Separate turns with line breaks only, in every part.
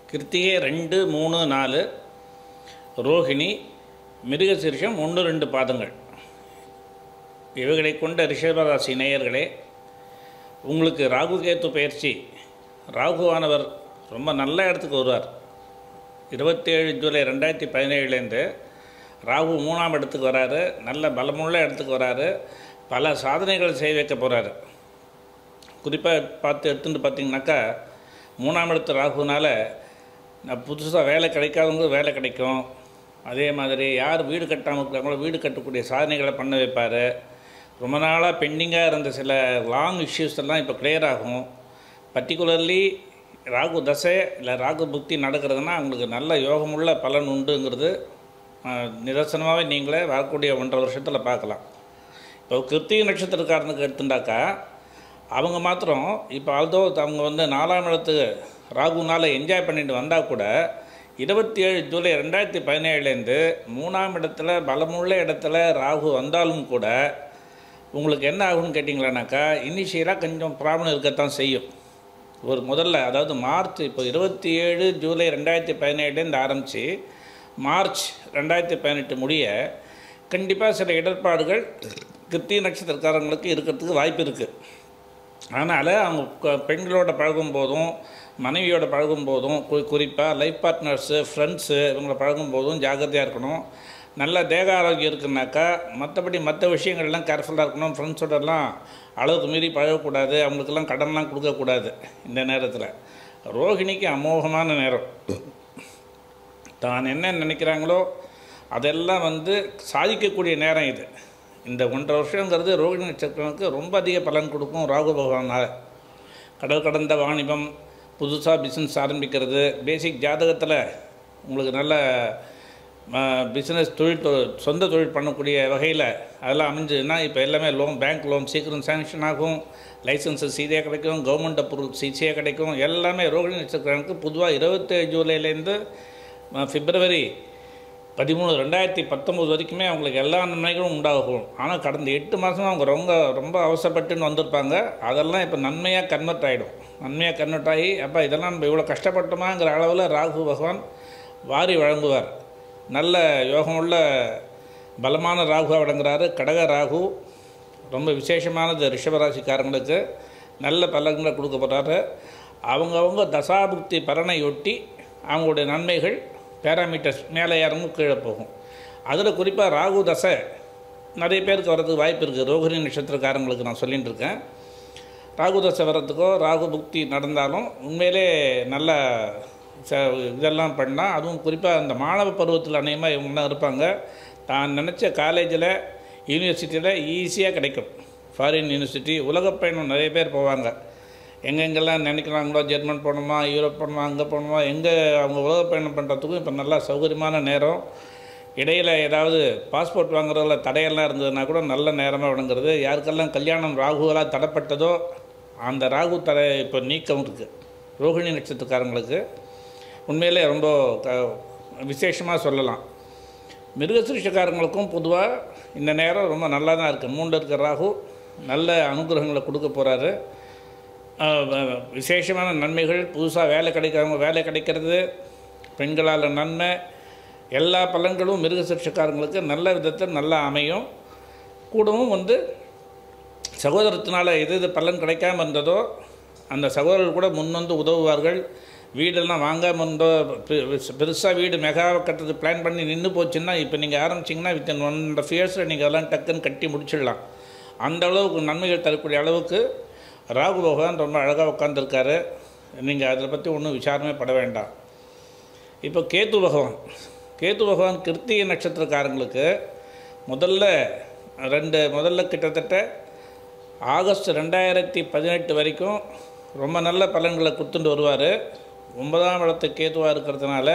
கிருத்திகை ரெண்டு மூணு நாலு ரோஹிணி மிருகசீர்ஷம் ஒன்று ரெண்டு பாதங்கள் இவைகளை கொண்ட ரிஷபராசி நேயர்களே உங்களுக்கு ராகு கேத்து பயிற்சி ராகுவானவர் ரொம்ப நல்ல இடத்துக்கு வருவார் இருபத்தேழு ஜூலை ரெண்டாயிரத்தி பதினேழுலேருந்து ராகு மூணாம் இடத்துக்கு வராரு நல்ல பலமுள்ள இடத்துக்கு வராரு பல சாதனைகள் செய்ய வைக்க போகிறாரு குறிப்பாக பார்த்து எடுத்துட்டு பார்த்தீங்கன்னாக்கா மூணாம் இடத்து ராகுனால நான் புதுசாக வேலை கிடைக்காதவங்க வேலை கிடைக்கும் அதே மாதிரி யார் வீடு கட்டாமல் இருக்கிறாங்களோ வீடு கட்டக்கூடிய சாதனைகளை பண்ண வைப்பார் ரொம்ப நாளாக பெண்டிங்காக இருந்த சில லாங் இஷ்யூஸ் எல்லாம் இப்போ clear ஆகும் பர்டிகுலர்லி ராகு தசை இல்லை ராகு புக்தி நடக்கிறதுனா அவங்களுக்கு நல்ல யோகமுள்ள பலன் உண்டுங்கிறது நிதர்சனமாகவே நீங்களே வரக்கூடிய ஒன்றரை வருஷத்தில் பார்க்கலாம் இப்போ கிருத்திகை நட்சத்திரக்காரனுக்கு எடுத்துட்டாக்கா அவங்க மாத்திரம் இப்போ ஆல்தோ அவங்க வந்து நாலாம் இடத்துக்கு ராகுனால் என்ஜாய் பண்ணிட்டு வந்தால் கூட இருபத்தி ஏழு ஜூலை ரெண்டாயிரத்தி பதினேழுலேருந்து மூணாம் இடத்துல பலமுள்ள இடத்துல ராகு வந்தாலும் கூட உங்களுக்கு என்ன ஆகும்னு கேட்டிங்களானாக்கா இனிஷியலாக கொஞ்சம் ப்ராப்ளம் இருக்கத்தான் செய்யும் ஒரு முதல்ல அதாவது மார்ச் இப்போ இருபத்தி ஏழு ஜூலை ரெண்டாயிரத்தி பதினேழுலேருந்து ஆரம்பித்து மார்ச் ரெண்டாயிரத்தி பதினெட்டு முடிய கண்டிப்பாக சில இடர்பாடுகள் கிருத்திய நட்சத்திரக்காரங்களுக்கு இருக்கிறதுக்கு வாய்ப்பு இருக்குது அதனால் அவங்க க- பெண்களோட பழகும் போதும் மனைவியோட பழகும் போதும் குறி குறிப்பாக லைஃப் பார்ட்னர்ஸு ஃப்ரெண்ட்ஸு இவங்கள பழகும் போதும் ஜாக்கிரதையாக இருக்கணும் நல்ல தேக ஆரோக்கியம் இருக்குனாக்கா மற்றபடி மற்ற விஷயங்கள்லாம் கேர்ஃபுல்லாக இருக்கணும் ஃப்ரெண்ட்ஸோடலாம் அளவுக்கு மீறி பழகக்கூடாது அவங்களுக்கெல்லாம் கடன்லாம் கொடுக்கக்கூடாது இந்த நேரத்தில் ரோகிணிக்கு அமோகமான நேரம் தான் என்ன நினைக்கிறாங்களோ அதெல்லாம் வந்து சாதிக்கக்கூடிய நேரம் இது இந்த ஒன்றரை வருஷங்கிறது ரோகிணி நட்சத்திரனுக்கு ரொம்ப அதிக பலன் கொடுக்கும் ராகு பகவானால் கடல் கடந்த வாணிபம் புதுசாக பிஸ்னஸ் ஆரம்பிக்கிறது பேசிக் ஜாதகத்தில் உங்களுக்கு நல்ல பிஸ்னஸ் தொழில் தொ- சொந்த தொழில் பண்ணக்கூடிய வகையில் அதெல்லாம் அமைஞ்சதுன்னா இப்போ எல்லாமே லோன் பேங்க் லோன் சீக்கிரம் சேங்ஷன் ஆகும் லைசன்ஸஸ் ஈஸியாக கிடைக்கும் கவர்மெண்ட் அப்ரூவல் ஈஸியாக கிடைக்கும் எல்லாமே ரோகிணி நட்சத்திரனுக்கு பொதுவாக இருபத்தேழு ஜூலைலேருந்து பிப்ரவரி பதிமூணு ரெண்டாயிரத்தி பத்தொம்போது வரைக்குமே அவங்களுக்கு எல்லா நன்மைகளும் உண்டாகும் ஆனால் கடந்த எட்டு மாதம் அவங்க ரொம்ப ரொம்ப அவசரப்பட்டுன்னு வந்திருப்பாங்க அதெல்லாம் இப்போ நன்மையாக கன்வெர்ட் ஆகிடும் நன்மையாக கன்வெர்ட் ஆகி அப்போ இதெல்லாம் நம்ம இவ்வளோ கஷ்டப்பட்டோமாங்கிற அளவில் ராகு பகவான் வாரி வழங்குவார் நல்ல யோகமுள்ள பலமான ராகுவாக வழங்குறாரு கடக ராகு ரொம்ப விசேஷமானது ரிஷபராசிக்காரங்களுக்கு நல்ல பலன்களை கொடுக்க போகிறாரு அவங்கவுங்க தசாபுக்தி பலனையொட்டி அவங்களுடைய நன்மைகள் பேராமீட்டர்ஸ் மேலே இறங்கும் கீழே போகும் அதில் குறிப்பாக ராகு தசை நிறைய பேருக்கு வர்றதுக்கு வாய்ப்பு இருக்குது ரோகிணி நட்சத்திரக்காரங்களுக்கு நான் சொல்லிட்டு இருக்கேன் ராகு தசை வர்றதுக்கோ ராகு புக்தி நடந்தாலும் உண்மையிலே நல்ல ச இதெல்லாம் பண்ணால் அதுவும் குறிப்பாக அந்த மாணவ பருவத்தில் அநேகமாக இவங்கெல்லாம் இருப்பாங்க தான் நினச்ச காலேஜில் யூனிவர்சிட்டியில் ஈஸியாக கிடைக்கும் ஃபாரின் யூனிவர்சிட்டி உலகப் பயணம் நிறைய பேர் போவாங்க எங்கெங்கெல்லாம் நினைக்கிறாங்களோ ஜெர்மன் போகணுமா யூரோப் போகணுமா அங்கே போகணுமா எங்கே அவங்க உலக பயணம் பண்ணுறதுக்கும் இப்போ நல்லா சௌகரியமான நேரம் இடையில் ஏதாவது பாஸ்போர்ட் வாங்குறதுல தடையெல்லாம் இருந்ததுன்னா கூட நல்ல நேரமாக விளங்குறது யாருக்கெல்லாம் கல்யாணம் ராகுவலாக தடைப்பட்டதோ அந்த ராகு தடை இப்போ நீக்கம் இருக்குது ரோகிணி நட்சத்திரக்காரங்களுக்கு உண்மையிலே ரொம்ப க விசேஷமாக சொல்லலாம் மிருகசிருஷக்காரங்களுக்கும் பொதுவாக இந்த நேரம் ரொம்ப நல்லா தான் இருக்குது மூணில் இருக்கிற ராகு நல்ல அனுகிரகங்களை கொடுக்க போகிறாரு ஆஹ் வ- விசேஷமான நன்மைகள் புதுசாக வேலை கிடைக்கிறவங்க வேலை கிடைக்கிறது பெண்களால் நன்மை எல்லா பலன்களும் மிருகசிருஷக்காரங்களுக்கு நல்ல விதத்தில் நல்லா அமையும் கூடவும் வந்து சகோதரத்தினால் எது எது பலன் கிடைக்காம இருந்ததோ அந்த சகோதரர்கள் கூட முன் வந்து உதவுவார்கள் வீடெல்லாம் வாங்காமல் இருந்தோ பெருசாக வீடு மெகாவை கட்டுறது பிளான் பண்ணி நின்று போச்சுன்னா இப்போ நீங்கள் ஆரம்பிச்சிங்கன்னா வித்தின் ஒன் அண்ட் ஆஃப் இயர்ஸில் நீங்கள் அதெல்லாம் டக்குன்னு கட்டி முடிச்சிடலாம் அந்த அளவுக்கு நன்மைகள் தரக்கூடிய அளவுக்கு ராகு பகவான் ரொம்ப அழகாக உட்காந்துருக்காரு நீங்கள் அதை பற்றி ஒன்றும் விசாரமே பட வேண்டாம் இப்போ கேத்து பகவான் கேத்து பகவான் கிருத்திகை நட்சத்திரக்காரங்களுக்கு முதல்ல ரெண்டு முதல்ல கிட்டத்தட்ட ஆகஸ்ட் ரெண்டாயிரத்தி பதினெட்டு வரைக்கும் ரொம்ப நல்ல பலன்களை கொடுத்துட்டு வருவார் ஒன்பதாம் இடத்து கேத்துவாக இருக்கிறதுனால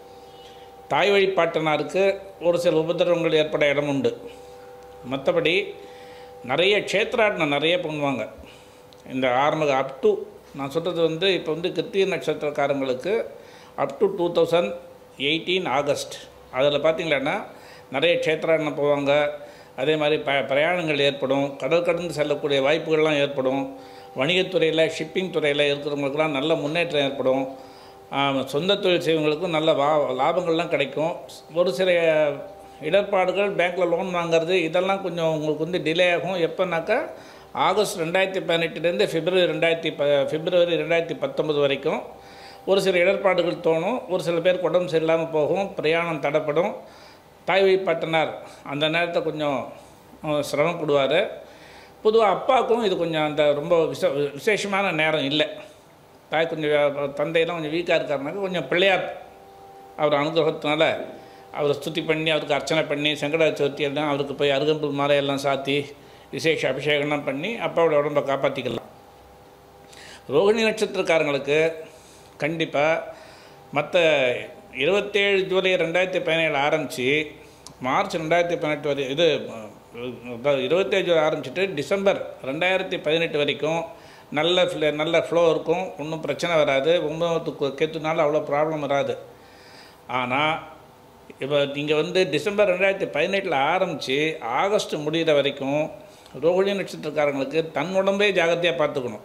தாய் வழிபாட்டனாருக்கு ஒரு சில உபதிரவங்கள் ஏற்பட இடம் உண்டு மற்றபடி நிறைய க்ஷேத்ராடனை நிறைய பண்ணுவாங்க இந்த ஆரம்ப அப் டு நான் சொல்கிறது வந்து இப்போ வந்து கிருத்திகை நட்சத்திரக்காரங்களுக்கு up to two thousand eighteen August அதில் பார்த்தீங்களன்னா நிறைய க்ஷேத்ராடனை போவாங்க அதே மாதிரி ப பிரயாணங்கள் ஏற்படும் கடல் கடந்து செல்லக்கூடிய வாய்ப்புகள்லாம் ஏற்படும் வணிகத்துறையில் ஷிப்பிங் துறையில் இருக்கிறவங்களுக்கெல்லாம் நல்ல முன்னேற்றம் ஏற்படும் ஆம், சொந்த தொழில் செய்வங்களுக்கும் நல்ல வா லாபங்கள்லாம் கிடைக்கும் ஒரு சில இடர்பாடுகள் பேங்க்கில் லோன் வாங்குறது இதெல்லாம் கொஞ்சம் உங்களுக்கு வந்து டிலே ஆகும் எப்போனாக்கா ஆகஸ்ட் ரெண்டாயிரத்தி பதினெட்டுலேருந்து பிப்ரவரி ரெண்டாயிரத்தி ப பிப்ரவரி ரெண்டாயிரத்தி பத்தொம்பது வரைக்கும் ஒரு சில இடர்பாடுகள் தோணும் ஒரு சில பேருக்கு உடம்பு சரியில்லாமல் போகும் பிரயாணம் தடைப்படும் தாய் வழிபாட்டனார் அந்த நேரத்தை கொஞ்சம் அஹ், சிரமப்படுவார் பொதுவாக அப்பாவுக்கும் இது கொஞ்சம் அந்த ரொம்ப விச விசேஷமான நேரம் இல்லை தாய் கொஞ்சம் வே- தந்தையெல்லாம் கொஞ்சம் வீக்காக இருக்காருனாக்க கொஞ்சம் பிள்ளையார் அவர் அனுகிரகத்தினால அவரை ஸ்துதி பண்ணி அவருக்கு அர்ச்சனை பண்ணி சங்கட சதுர்த்தி எல்லாம் அவருக்கு போய் அருகம்புல் மாலையெல்லாம் சாத்தி விசேஷ அபிஷேகம்லாம் பண்ணி அப்பாவோட உடம்பை காப்பாற்றிக்கலாம் ரோகிணி நட்சத்திரக்காரங்களுக்கு கண்டிப்பாக மற்ற இருபத்தேழு ஜூலை ரெண்டாயிரத்தி பதினேழு ஆரம்பித்து மார்ச் ரெண்டாயிரத்தி பதினெட்டு வரை இது அதாவது இருபத்தேழு ஜூலை ஆரம்பிச்சிட்டு டிசம்பர் ரெண்டாயிரத்தி பதினெட்டு வரைக்கும் நல்ல ஃப்ள நல்ல ஃப்ளோ இருக்கும் ஒன்றும் பிரச்சனை வராது ஒன்பது கேத்துனால அவ்வளோ ப்ராப்ளம் வராது ஆனால் இப்போ நீங்கள் வந்து டிசம்பர் ரெண்டாயிரத்தி பதினெட்டில் ஆரம்பித்து ஆகஸ்ட் முடிகிற வரைக்கும் ரோகிணி நட்சத்திரக்காரங்களுக்கு தன் உடம்பே ஜாகிரதையாக பார்த்துக்கணும்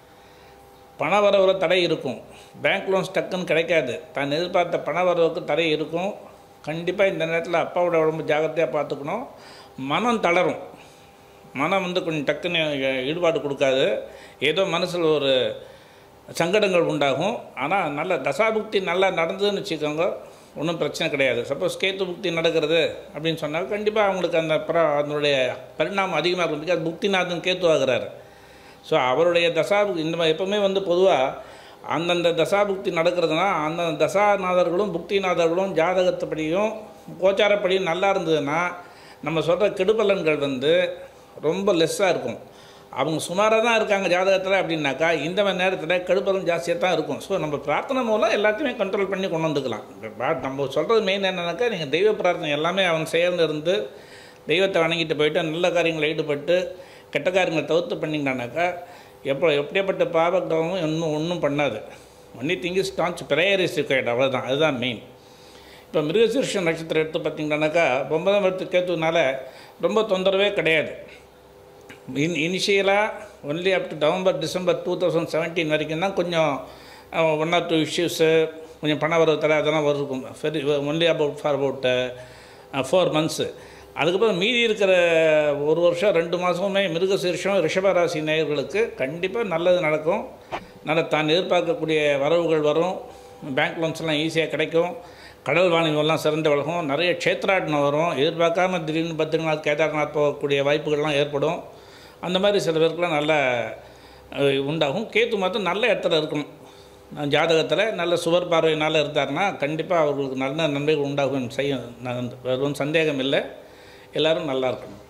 பண வரவுல தடை இருக்கும் பேங்க் லோன்ஸ் டக்குன்னு கிடைக்காது தான் எதிர்பார்த்த பண வரவுக்கு தடை இருக்கும் கண்டிப்பாக இந்த நேரத்தில் அப்பாவோட உடம்பு ஜாகிரதையாக பார்த்துக்கணும் மனம் தளரும் மனம் வந்து கொஞ்சம் டக்குன்னு ஈடுபாடு கொடுக்காது ஏதோ மனசில் ஒரு சங்கடங்கள் உண்டாகும் ஆனால் நல்ல தசாபுக்தி நல்லா நடந்ததுன்னு வச்சுக்கோங்க ஒன்றும் பிரச்சனை கிடையாது சப்போஸ் கேத்து புக்தி நடக்கிறது அப்படின்னு சொன்னால் கண்டிப்பாக அவங்களுக்கு அந்த பிர அதனுடைய பரிணாமம் அதிகமாக இருக்கும் பிகாஸ் புக்திநாதன் கேத்து ஆகிறாரு ஸோ அவருடைய தசாபுக்தி இந்த மாதிரி எப்பவுமே வந்து பொதுவாக அந்தந்த தசாபுக்தி நடக்கிறதுனா அந்தந்த தசாநாதர்களும் புக்திநாதர்களும் ஜாதகத்துப்படியும் கோச்சாரப்படியும் நல்லா இருந்ததுன்னா நம்ம சொல்கிற கெடுபலன்கள் வந்து ரொம்ப லெஸ்ஸாக இருக்கும் அவங்க சுமாராக தான் இருக்காங்க ஜாதகத்தில் அப்படின்னாக்கா இந்த மாதிரி நேரத்தில் கெடுபலன் ஜாஸ்தியாக தான் இருக்கும் ஸோ நம்ம பிரார்த்தனை மூலம் எல்லாத்தையுமே கண்ட்ரோல் பண்ணி கொண்டு வந்துக்கலாம் இப்ப பா- நம்ம சொல்கிறது மெயின் என்னன்னாக்கா நீங்கள் தெய்வ பிரார்த்தனை எல்லாமே அவங்க சேர்ந்து இருந்து தெய்வத்தை வணங்கிட்டு போயிட்டு நல்ல காரியங்களில் ஈடுபட்டு கெட்ட காரியங்களை தவிர்த்து பண்ணிங்கன்னாக்கா எப்போ எப்படியாப்பட்ட பாவக்ரமும் இன்னும் ஒன்றும் பண்ணாது only thing is staunch prayer is required அவ்வளோதான் அதுதான் மெயின் இப்போ மிருகசீர்ஷ நட்சத்திரம் எடுத்து பார்த்தீங்கன்னாக்கா ஒன்பதாம் இடத்து கேத்துனால ரொம்ப தொந்தரவே கிடையாது இன் இனிஷியலாக only up to November December two thousand seventeen வரைக்கும் தான் கொஞ்சம் ஒன் ஆர் டூ இஷ்யூஸு கொஞ்சம் பண வரவு தடை அதெல்லாம் வரும் very only about for about four months அதுக்கப்புறம் மீதி இருக்கிற ஒரு வருஷம் ரெண்டு மாதமுமே மிருகசீர்ஷம் ரிஷபராசி நேயர்களுக்கு கண்டிப்பாக நல்லது நடக்கும் நல்ல தான் எதிர்பார்க்கக்கூடிய வரவுகள் வரும் பேங்க் லோன்ஸ்லாம் ஈஸியாக கிடைக்கும் கடல் வாணிபம்லாம் சிறந்து வழங்கும் நிறைய க்ஷேத்ராடனம் வரும் எதிர்பார்க்காம திடீர்னு பத்ரிநாத் கேதார்நாத் போகக்கூடிய வாய்ப்புகள்லாம் ஏற்படும் அந்த மாதிரி சில பேருக்குலாம் நல்ல அஹ், உண்டாகும் கேத்து மாத்திரம் நல்ல இடத்துல இருக்கணும் நான் ஜாதகத்தில் நல்ல சுவர் பார்வையினால் இருந்தாருன்னா கண்டிப்பாக அவர்களுக்கு நல்ல நன்மைகள் உண்டாகும் செய்யும் நான் வெறும் சந்தேகம் இல்லை எல்லோரும் நல்லா இருக்கணும்